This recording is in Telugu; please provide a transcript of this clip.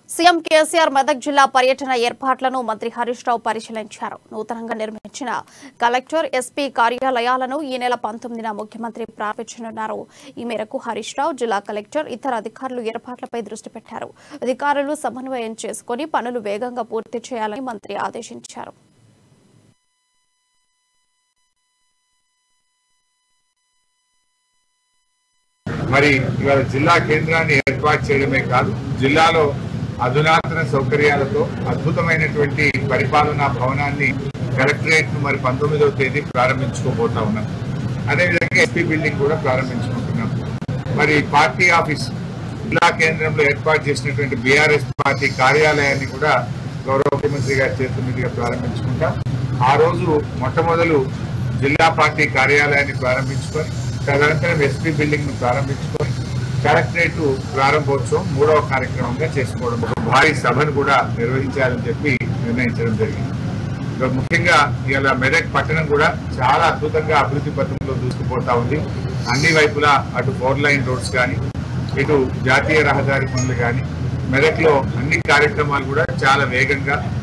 సీఎం కేసీఆర్ మెదక్ జిల్లా పర్యటన ఏర్పాట్లను మంత్రి హరీష్ రావు పరిశీలించారు నూతనంగా నిర్మించిన కలెక్టర్ ఎస్పీ కార్యాలయాలను ఈ నెల పంతొమ్మిదిన ముఖ్యమంత్రి ప్రారంభించనున్నారు ఈ మేరకు హరీష్ రావు జిల్లా కలెక్టర్ ఇతర అధికారులు ఏర్పాట్లపై దృష్టి పెట్టారు అధికారులు సమన్వయం చేసుకుని పనులు వేగంగా పూర్తి చేయాలని మంత్రి ఆదేశించారు మరి ఇవాళ జిల్లా కేంద్రాన్ని ఏర్పాటు చేయడమే కాదు జిల్లాలో అధునాతన సౌకర్యాలతో అద్భుతమైనటువంటి పరిపాలనా భవనాన్ని కలెక్టరేట్ ను మరి పంతొమ్మిదవ తేదీ ప్రారంభించుకోబోతా ఉన్నాం అదేవిధంగా ఎస్పీ బిల్డింగ్ కూడా ప్రారంభించుకుంటున్నాం మరి పార్టీ ఆఫీస్ జిల్లా కేంద్రంలో ఏర్పాటు చేసినటువంటి బీఆర్ఎస్ పార్టీ కార్యాలయాన్ని కూడా గౌరవ ముఖ్యమంత్రి గారి చేతుల మీదుగా ప్రారంభించుకుంటాం ఆ రోజు మొట్టమొదలు జిల్లా పార్టీ కార్యాలయాన్ని ప్రారంభించుకొని తదనంతరం ఎస్పీ బిల్డింగ్ ను ప్రారంభించుకొని కలెక్టరేట్ ప్రారంభోత్సవం మూడవ కార్యక్రమంగా చేసుకోవడం ఒక భారీ సభను కూడా నిర్వహించాలని చెప్పి నిర్ణయించడం జరిగింది ఇక ముఖ్యంగా ఇవాళ మెదక్ పట్టణం కూడా చాలా అద్భుతంగా అభివృద్ధి పథంలో దూసుకుపోతా ఉంది అన్ని వైపులా అటు ఫోర్ లైన్ రోడ్స్ కానీ ఇటు జాతీయ రహదారి పనులు కానీ మెదక్లో అన్ని కార్యక్రమాలు కూడా చాలా వేగంగా